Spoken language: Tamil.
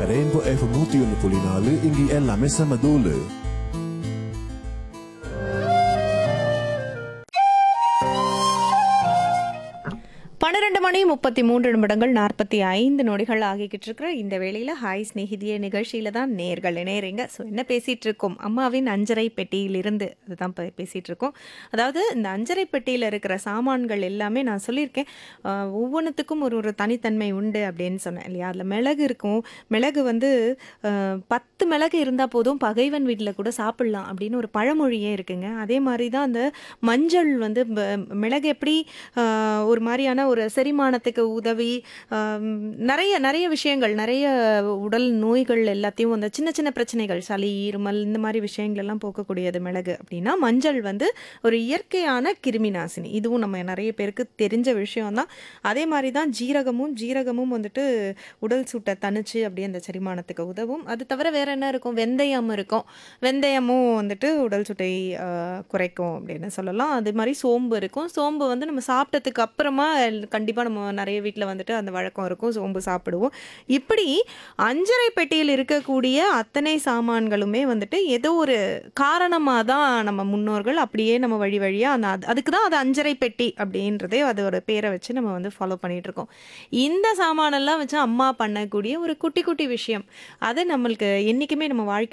ரெயின்போ எஃப் நூத்தி ஒன்று புள்ளி நாலு இங்கே எல்லாமே செம தூளு பன்னிரெண்டு மணி முப்பத்தி மூன்று நிமிடங்கள் நாற்பத்தி ஐந்து நொடிகள் ஆகிக்கிட்டு இருக்கிற இந்த வேளையில் ஹாய் ஸ்நேகிதிய நிகழ்ச்சியில தான் நேர்கள் இணையறீங்க ஸோ என்ன பேசிட்டு இருக்கோம் அம்மாவின் அஞ்சரை பெட்டியிலிருந்து அதுதான் இப்போ பேசிட்டு இருக்கோம் அதாவது இந்த அஞ்சரை பெட்டியில் இருக்கிற சாமான்கள் எல்லாமே நான் சொல்லியிருக்கேன் ஆஹ், ஒவ்வொன்றுத்துக்கும் ஒரு ஒரு தனித்தன்மை உண்டு அப்படின்னு சொன்னேன் இல்லையா அதில் மிளகு இருக்கும் மிளகு வந்து ஆஹ், பத்து மிளகு இருந்தால் போதும் பகைவன் வீட்டில் கூட சாப்பிடலாம் அப்படின்னு ஒரு பழமொழியே இருக்குங்க அதே மாதிரி தான் அந்த மஞ்சள் வந்து ப- மிளகு எப்படி ஆஹ், ஒரு மாதிரியான ஒரு செரிமானத்துக்கு உதவி ஆம், நிறைய நிறைய விஷயங்கள் நிறைய உடல் நோய்கள் எல்லாத்தையும் அந்த சின்ன சின்ன பிரச்சனைகள் சளி இருமல் இந்த மாதிரி விஷயங்கள் எல்லாம் போக்கக்கூடியது மிளகு அப்படின்னா மஞ்சள் வந்து ஒரு இயற்கையான கிருமி நாசினி இதுவும் நம்ம நிறைய பேருக்கு தெரிஞ்ச விஷயம்தான் அதே மாதிரி தான் ஜீரகமும் ஜீரகமும் வந்துட்டு உடல் சூட்டை தணிச்சு அப்படியே அந்த செரிமானத்துக்கு உதவும் அது தவிர வேற என்ன இருக்கும் வெந்தயம் இருக்கும் வெந்தயமும் வந்துட்டு உடல் சூட்டை ஆஹ், குறைக்கும் அப்படின்னு சொல்லலாம் அதே மாதிரி சோம்பு இருக்கும் சோம்பு வந்து நம்ம சாப்பிட்டதுக்கு அப்புறமா கண்டிப்பாக நம்ம நிறைய வீட்டில் வந்துட்டு அந்த வழக்கம் இருக்கும் சோம்பு சாப்பிடுவோம் இப்படி அஞ்சரை பெட்டியில் இருக்கக்கூடிய அத்தனை சாமான்களுமே வந்துட்டு ஏதோ ஒரு காரணமாக தான் நம்ம முன்னோர்கள் அப்படியே நம்ம வழி வழியாக அந்த அது- அதுக்கு தான் அது அஞ்சரை பெட்டி அப்படின்றதே அதோட பேரை வச்சு நம்ம வந்து ஃபாலோ பண்ணிட்டு இருக்கோம் இந்த சாமானெல்லாம் வச்சு அம்மா பண்ணக்கூடிய ஒரு குட்டி குட்டி விஷயம் அது நம்மளுக்கு என்றைக்குமே நம்ம வாழ்க்கை